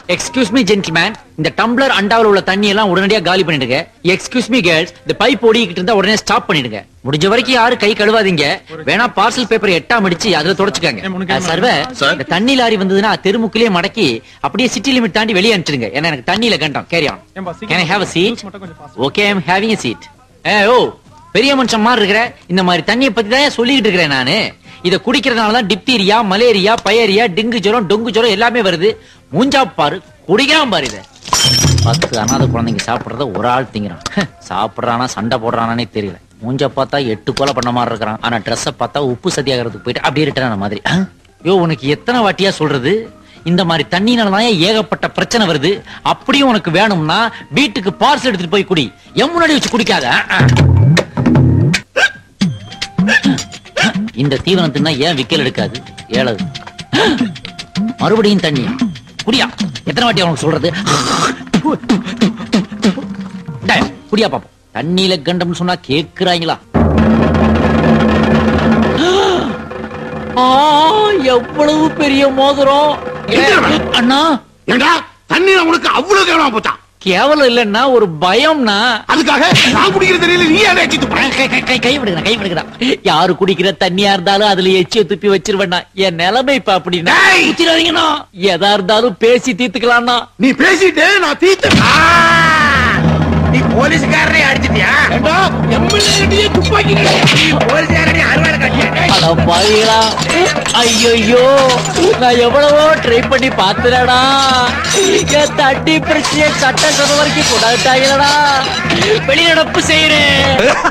Excuse me gentleman இந்த tumbler அண்டாவில் உள்ள தண்ணி எல்லாம் உடனடியா காலி பண்ணிடுங்க எக்ஸ்கியூஸ் மீ கேர்ள்ஸ் இந்த பைப் ஓடிக்கிட்டு இருந்தா உடனே ஸ்டாப் பண்ணிடுங்க முடிஞ்ச வரைக்கும் யாரும் கை கழுவாதீங்க வேணா பார்சல் பேப்பர் எட்டாம் அடிச்சு அதுல தொடச்சுக்காங்க சர்வர் Sir. இந்த தண்ணி லாரி வந்ததுன்னா தெருமுக்கிலே மடக்கி அப்படியே சிட்டி லிமிட் தாண்டி வெளியே அனுப்பிச்சிடுங்க ஏன்னா எனக்கு தண்ணியில கண்டம் carry on can I have a seat okay I am having a seat ஏ ஓ பெரிய மனுஷன் மாதிரி இருக்கிற இந்த மாதிரி தண்ணியை பத்தி தான் சொல்லிக்கிட்டு இருக்கிறேன் நானு இத குடிக்கிறதுனால தான் டிப்தீரியா மலேரியா பயரியா டெங்கு ஜுரம் டொங்கு ஜுரம் எல்லாமே வருது மூஞ்சா பாரு குடிக்கிறான் பாரு இத பத்து அனாதை குழந்தைங்க சாப்பிடுறத ஒரு ஆள் திங்கிறான் ஹ், சாப்பிடுறானா சண்டை போடுறானே தெரியல மூஞ்ச பார்த்தா எட்டு கொலை பண்ண மாதிரி இருக்கிறான் ஆனா ட்ரெஸ்ஸை பார்த்தா உப்பு சத்தியாகிறதுக்கு போயிட்டு அப்படியே ரிட்டர்ன் மாதிரி ஆ? யோ உனக்கு எத்தனை வாட்டியா சொல்றது இந்த மாதிரி தண்ணினால தான் ஏகப்பட்ட பிரச்சனை வருது அப்படியும் உனக்கு வேணும்னா வீட்டுக்கு பார்சல் எடுத்துட்டு போய் குடி என் முன்னாடி வச்சு குடிக்காத ஆ, ஆ. இந்த தீவனத்துனா ஏன் விக்கல் எடுக்காது ஏழது மறுபடியும் தண்ணியா குடியா எத்தனை வாட்டி அவனுக்கு சொல்றது டேய், குடியா பாப்போம் தண்ணியில கண்டம்னு சொன்னா கேக்குறாங்களா ஆ, எவ்வளவு பெரிய மோதிரம் எந்திரமா. அண்ணா ஏண்டா தண்ணீர் உனக்கு அவ்வளவு கேவலமா போச்சான் கேவலம் இல்லன்னா ஒரு பயம்னா அதுக்காக நான் குடிக்கிற தெரியல நீ ஏன் அடிச்சு துப்புற கை- கை- கை- கை விடுங்கடா, கை விடுங்கடா. யாரு குடிக்கிற தண்ணியா இருந்தாலும் அதுல எச்சிய துப்பி வச்சிருவேண்ணா என் நிலைமை இப்ப அப்படின்னா டேய்! ஊத்திடாதீங்கண்ணா. எதா இருந்தாலும் பேசி தீர்த்துக்கலாம்னா நீ பேசிட்டு நான் தீத்து நீ போலீஸ்காரனே அடிச்சிட்டியா எம்எல்ஏ துப்பாக்கி போலீஸ்காரனே அறுவாடு கட்டியா அட பாவிகளா ஐயோ நான் எவ்வளவோ ட்ரை பண்ணி பாத்துறடா என் தட்டி பிரச்சனையை சட்ட சபை வரைக்கும் கொண்டாட்டாங்களடா வெளிநடப்பு செய்யறேன்